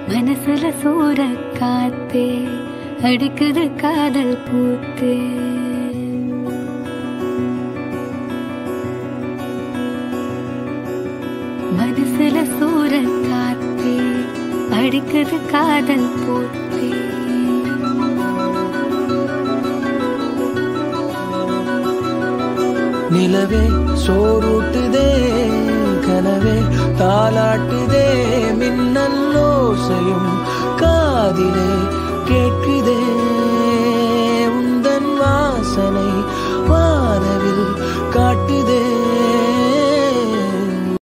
மனசுல சூற காத்தே அடிக்குது காதல் பூத்தே மனசுல சூற காத்தே அடிக்குது காதல் பூத்தே நிலவே சோறுட்டுதே கனவே தாலாட்டுதே மின்னல் ஓசையும் காதிலே கேட்குதே